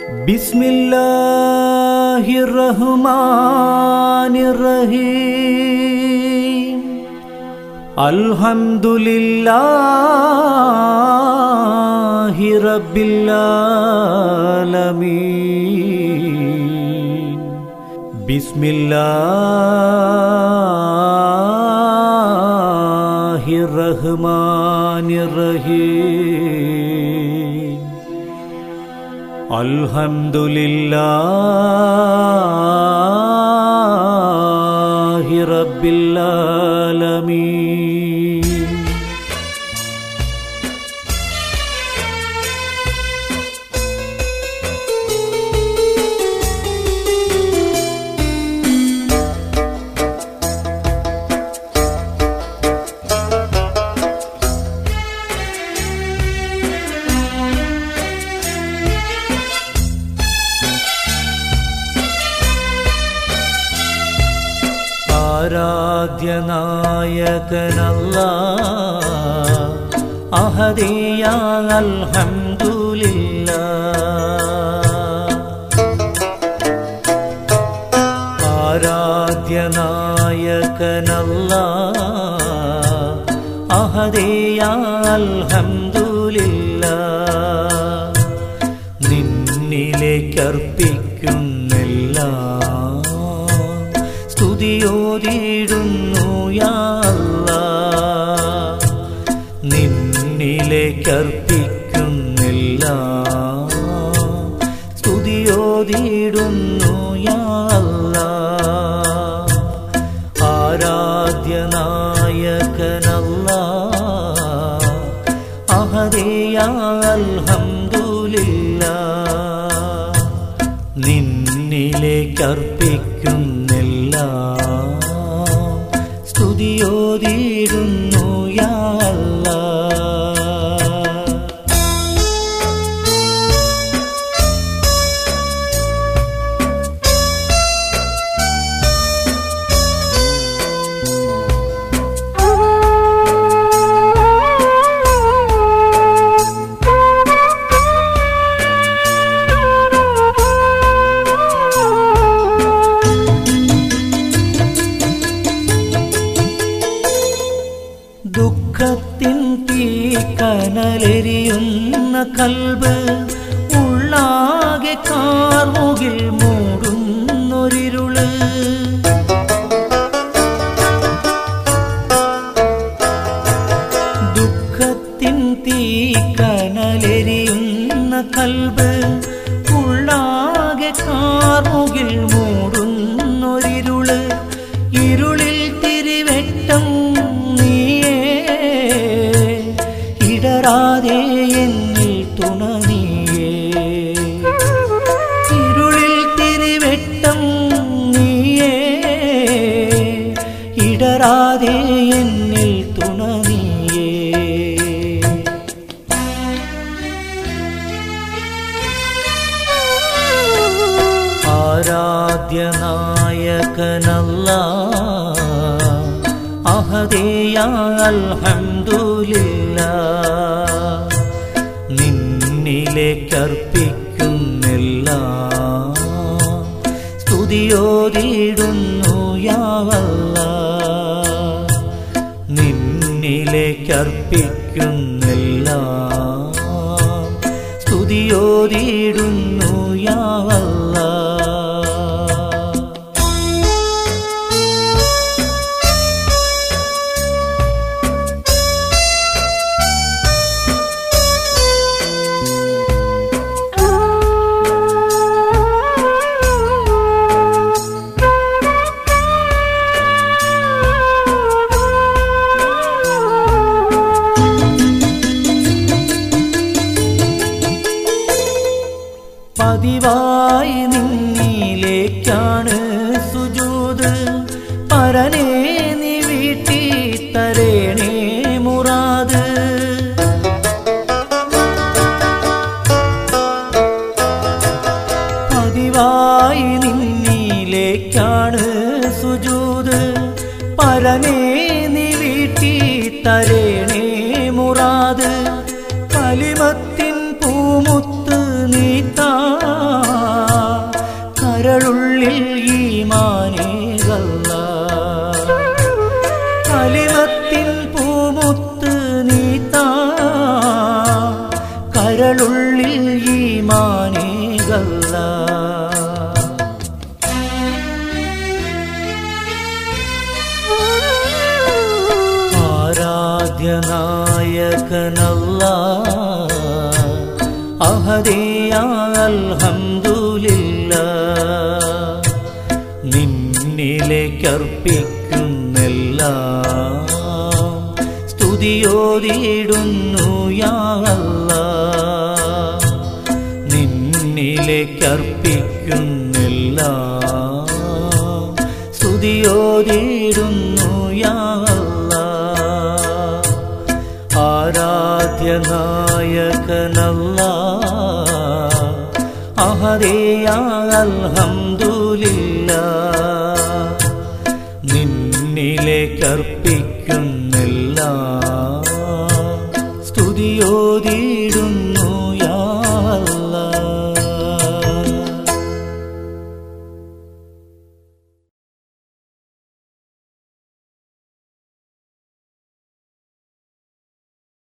بسم الله الرحمن الرحيم الحمد لله رب العالمين بسم الله الرحمن الرحيم الحمد لله رب العالمين ആരാധ്യനായകനല്ല അഹദിയ അൽഹംദുലില്ല ആരാധ്യനായകനല്ല അഹദിയ അൽഹംദുലില്ല നിന്നിലേക്കർപ്പിക്കുന്നില്ല സ്തുതിയോതിടുന്നു യാല്ല നിന്നിലേക്കർപ്പിക്കുന്നില്ല സ്തുതിയോതിടുന്നു യാല്ല ആരാധ്യനായകനല്ല അഹദിയ അൽഹംദുലില്ല നിന്നിലേക്കർപ്പിക്കുന്നില്ല സ്തുതിയോതിടുന്നു യാല്ല ദുഃഖത്തിൻ തീക്കനലെരിയുന്ന കൽബ് ഉള്ളാകെ കാർമുകിൽ മൂടുന്നൊരിരുള് ദുഃഖത്തിൻ തീക്കനലെരിയുന്ന കൽബ് ഉള്ളാകെ കാർമുകിൽ മൂടുന്നൊരിരുള് ഇരുളിൽ തിരിവെട്ടം നീയേ ഇടറാതെ എന്നിൽ തുണ നീയേ ഇരുളിൽ തിരിവെട്ടം നീയേ ഇടറാതെ എന്നിൽ തുണ നീയേ ആരാധ്യനായകനല്ല അഹദേയ അൽഹംദുലില്ല നിന്നിലേക്കർപ്പിക്കുന്നില്ല സ്തുതിയോതിടുന്നു യാവല്ല നിന്നിലേക്കർപ്പിക്കുന്നില്ല സ്തുതിയോതിടുന്നു യാവല്ല പതിവായി നിന്നിലേക്കാണ് സുജൂത് പരനേ നീ വീട്ടി തരേണേ മുറാത് പതിവായി നിന്നിലേക്കാണ് സുജൂത് പരനേ നീ വീട്ടി തരേണേ മുറാത് കലിമത്തിൻ പൂമുത്ത് നീ താ അഹദേയ അൽഹംദുലില്ല നിന്നിലേക്കർപ്പിക്കുന്നെല്ലാം സ്തുതിയോതിയിടുന്നു യാ അല്ലാ നിന്നിലേക്കർപ്പിക്കുന്നെല്ലാം സ്തുതിയോതിയിടുന്നു യാ അല്ലാ ആരാധ്യനായകനല്ല അഹരേയ അൽഹംദുലില്ല നിന്നിലേക്കർപ്പിക്കുന്നില്ല സ്തുതിയോതിയിടുന്നു